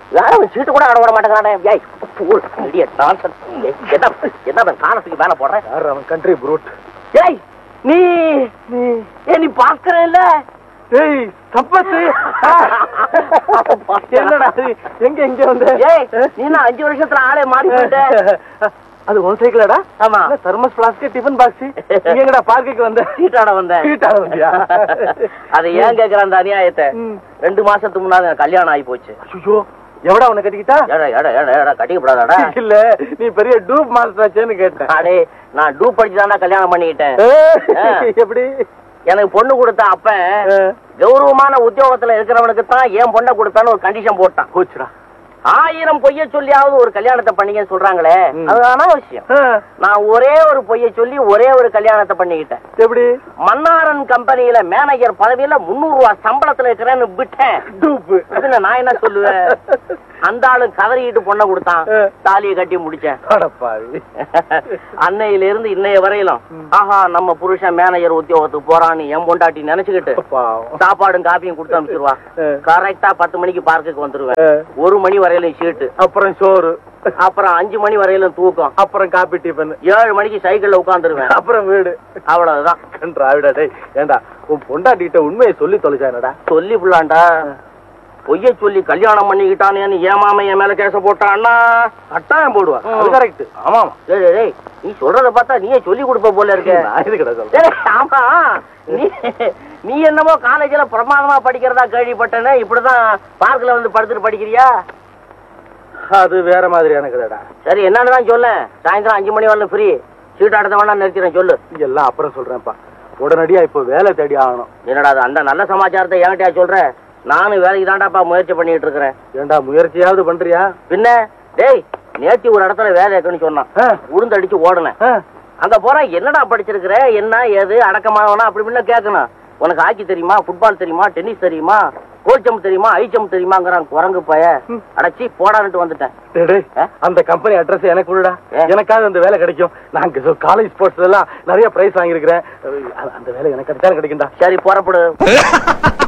யாரும் சீட்டு கூட ஆட விட மாட்டேங்கிறானே ஏய் fool, idiot, nonsense. ஏய், என்ன என்ன அவன் காலத்துக்கு மேல போடுறேன் யார் அவன் கண்ட்ரி ப்ரூட் ஏய் நீ நீ ஏ நீ பாக்குற இல்ல ஏய் சம்பத்து என்னடா இது? எங்க எங்க வந்த ஏய் நீ நான் அஞ்சு வருஷத்துல ஆளே மாறி போயிட்ட அது உன் சைக்கிளாடா ஆமா தர்மஸ் பிளாஸ்க் டிஃபன் பாக்ஸ் நீ எங்கடா பார்க்குக்கு வந்த சீட்டாட வந்தேன் சீட்டாட வந்தியா? அதை ஏன் கேக்குற அந்த அநியாயத்தை ம். ரெண்டு மாசத்துக்கு முன்னாடி எனக்கு கல்யாணம் ஆகி போச்சு ஐயோ எவடா உன்னை கட்டிக்கிட்டா ஏடா ஏடா ஏடா ஏடா கட்டிக்கப்படாதாடா இல்ல நீ பெரிய டூப் மாஸ்டராச்சேன்னு கேட்டேன் அடே நான் டூப் படிச்சு கல்யாணம் பண்ணிக்கிட்டேன் ஏய், எப்படி எனக்கு பொண்ணு கொடுத்த அப்ப ஆ. கௌரவமான உத்தியோகத்துல இருக்கிறவனுக்கு தான் ஏன் பொண்ணை கொடுத்தான்னு ஒரு கண்டிஷன் போட்டான் போச்சுடா ஆயிரம் பொய்ய சொல்லியாவது ஒரு கல்யாணத்தை பண்ணிக்கன்னு சொல்றாங்களே ம். அது அனாவசியம் ஆ, நான் ஒரே ஒரு பொய்ய சொல்லி ஒரே ஒரு கல்யாணத்தை பண்ணிக்கிட்டேன் எப்படி மன்னாரன் கம்பெனியில மேனேஜர் பதவியில முன்னூறு ரூபாய் சம்பளத்துல இருக்கிறேன்னு விட்டேன் டூப் அதுல நான் என்ன சொல்லுவேன் அந்த ஆளு கதறிக்கிட்டு பொண்ணை கொடுத்தான் ஆ. தாலியை கட்டி முடிச்சேன் அடப்பாவி அன்னையில இருந்து இன்னைய வரையிலும் ம். ஆஹா நம்ம புருஷன் மேனேஜர் உத்தியோகத்துக்கு போறான்னு என் பொண்டாட்டி நினைச்சுக்கிட்டு பாவம் சாப்பாடும் காப்பியும் கொடுத்து அனுப்பிச்சிருவா ஆ. கரெக்டா பத்து மணிக்கு பார்க்குக்கு வந்துருவேன் ஆ, ஒரு மணி வரையிலும் சீட்டு அப்புறம் சோறு அப்புறம் அஞ்சு மணி வரையிலும் தூக்கம் அப்புறம் காபி டிஃபன் ஏழு மணிக்கு சைக்கிள்ல உட்காந்துருவேன் அப்புறம் வீடு அவ்வளவுதான் கன்றாவிடா டேய் ஏண்டா உன் பொண்டாட்டிட்ட உண்மையை சொல்லி தொலைச்சானடா சொல்லி புள்ளாண்டா பொய்ய சொல்லி கல்யாணம் பண்ணிக்கிட்டானேன்னு ஏமாம என் மேல கேச போட்டான்னா கட்டாயம் போடுவா அது கரெக்ட் ஆமா டேய், டேய், டேய், நீ சொல்றத பார்த்தா நீயே சொல்லி கொடுப்ப போல இருக்க நான் எதுக்குடா சொல்றேன் டேய், ஆமா நீ நீ என்னமோ காலேஜ்ல பிரமாதமா படிக்கிறதா கேள்விப்பட்டேன்னு இப்படிதான் பார்க்ல வந்து படுத்துட்டு படிக்கிறியா அது வேற மாதிரியான கதைடா சரி என்னன்னு தான் சொல்ல சாயந்தரம் அஞ்சு மணி வரல ஃப்ரீ சீட் ஆடத்த வேணா நிறுத்திறேன் சொல்லு எல்லாம் அப்புறம் சொல்றேன்ப்பா உடனடியா இப்போ வேலை தேடி ஆகணும் என்னடா அது அந்த நல்ல சமாச்சாரத்தை என்கிட்டயா சொல்ற நானும் வேலைக்கு தாண்டாப்பா முயற்சி பண்ணிட்டு இருக்கிறேன் ஏண்டா முயற்சியாவது பண்றியா பின்ன டேய் நேத்தி ஒரு இடத்துல வேலை இருக்குன்னு சொன்னான் ஆ, உளுந்தடிச்சு ஓடுனேன் ஆ, அங்க போற என்னடா படிச்சிருக்கிற என்ன ஏது அடக்கமானவனா அப்படி இப்படின்னு கேட்கணும் உனக்கு ஹாக்கி தெரியுமா ஃபுட்பால் தெரியுமா டென்னிஸ் தெரியுமா கோச்சம் தெரியுமா ஐச்சம் தெரியுமாங்கிறான் குரங்கு பய ம். அடைச்சி போடான்ட்டு வந்துட்டேன் டேய், டேய், ஆ? அந்த கம்பெனி அட்ரஸ் எனக்கு விடுடா ஏ? எனக்காவது அந்த வேலை கிடைக்கும் நான் காலேஜ் ஸ்போர்ட்ஸ் எல்லாம் நிறைய பிரைஸ் வாங்கியிருக்கிறேன் அந்த வேலை எனக்கு கிடைச்சாலும் கிடைக்கும்டா சரி புறப்படு